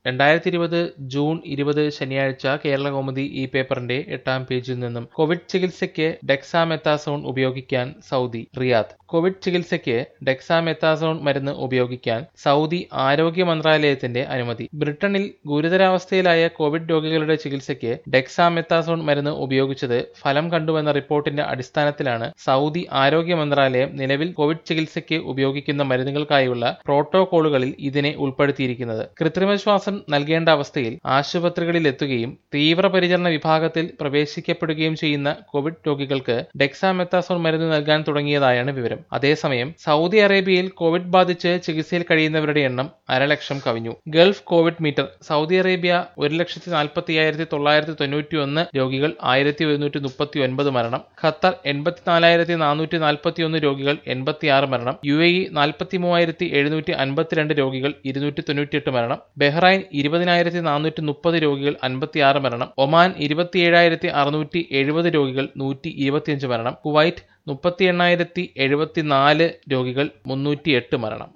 രണ്ടായിരത്തി ഇരുപത് ജൂൺ ഇരുപത് ശനിയാഴ്ച കേരളകൗമുദി ഈ പേപ്പറിന്റെ എട്ടാം പേജിൽ നിന്നും കോവിഡ് ചികിത്സയ്ക്ക് ഡെക്സാമെത്താസോൺ ഉപയോഗിക്കാൻ സൗദി റിയാദ് കോവിഡ് ചികിത്സയ്ക്ക് ഡെക്സാമെത്താസോൺ മരുന്ന് ഉപയോഗിക്കാൻ സൗദി ആരോഗ്യ മന്ത്രാലയത്തിന്റെ അനുമതി ബ്രിട്ടനിൽ ഗുരുതരാവസ്ഥയിലായ കോവിഡ് രോഗികളുടെ ചികിത്സയ്ക്ക് ഡെക്സാമെത്താസോൺ മരുന്ന് ഉപയോഗിച്ചത് ഫലം കണ്ടുവെന്ന റിപ്പോർട്ടിന്റെ അടിസ്ഥാനത്തിലാണ് സൗദി ആരോഗ്യ മന്ത്രാലയം നിലവിൽ കോവിഡ് ചികിത്സയ്ക്ക് ഉപയോഗിക്കുന്ന മരുന്നുകൾക്കായുള്ള പ്രോട്ടോകോളുകളിൽ ഇതിനെ ഉൾപ്പെടുത്തിയിരിക്കുന്നത് കൃത്രിമശ്വാസം നൽകേണ്ട അവസ്ഥയിൽ ആശുപത്രികളിൽ എത്തുകയും തീവ്രപരിചരണ വിഭാഗത്തിൽ പ്രവേശിക്കപ്പെടുകയും ചെയ്യുന്ന കോവിഡ് രോഗികൾക്ക് ഡെക്സാമെത്താസോൺ മരുന്ന് നൽകാൻ തുടങ്ങിയതായാണ് വിവരം അതേസമയം സൗദി അറേബ്യയിൽ കോവിഡ് ബാധിച്ച് ചികിത്സയിൽ കഴിയുന്നവരുടെ എണ്ണം അരലക്ഷം കവിഞ്ഞു Gulf Covid meter Saudi Arabia ഒരു ലക്ഷത്തി നാൽപ്പത്തി അയ്യായിരത്തി തൊള്ളായിരത്തി തൊണ്ണൂറ്റി ഒന്ന് രോഗികൾ ആയിരത്തി ഒരുന്നൂറ്റി മുപ്പത്തി ഒൻപത് മരണം ഖത്തർ എൺപത്തിനാലായിരത്തി നാനൂറ്റി നാൽപ്പത്തി ഒന്ന് രോഗികൾ എൺപത്തിയാറ് മരണം യു എ ഇ നാൽപ്പത്തി മൂവായിരത്തി എഴുന്നൂറ്റി അൻപത്തിരണ്ട് രോഗികൾ ഇരുന്നൂറ്റി തൊണ്ണൂറ്റിയെട്ട് മരണം ബഹ്റൈൻ ഇരുപതിനായിരത്തി നാനൂറ്റി മുപ്പത് രോഗികൾ അൻപത്തിയാറ് മരണം ഒമാൻ ഇരുപത്തിയേഴായിരത്തി അറുന്നൂറ്റി എഴുപത് രോഗികൾ നൂറ്റി ഇരുപത്തിയഞ്ച് മരണം കുവൈറ്റ് മുപ്പത്തി എണ്ണായിരത്തി എഴുപത്തിനാല് രോഗികൾ മുന്നൂറ്റി എട്ട് മരണം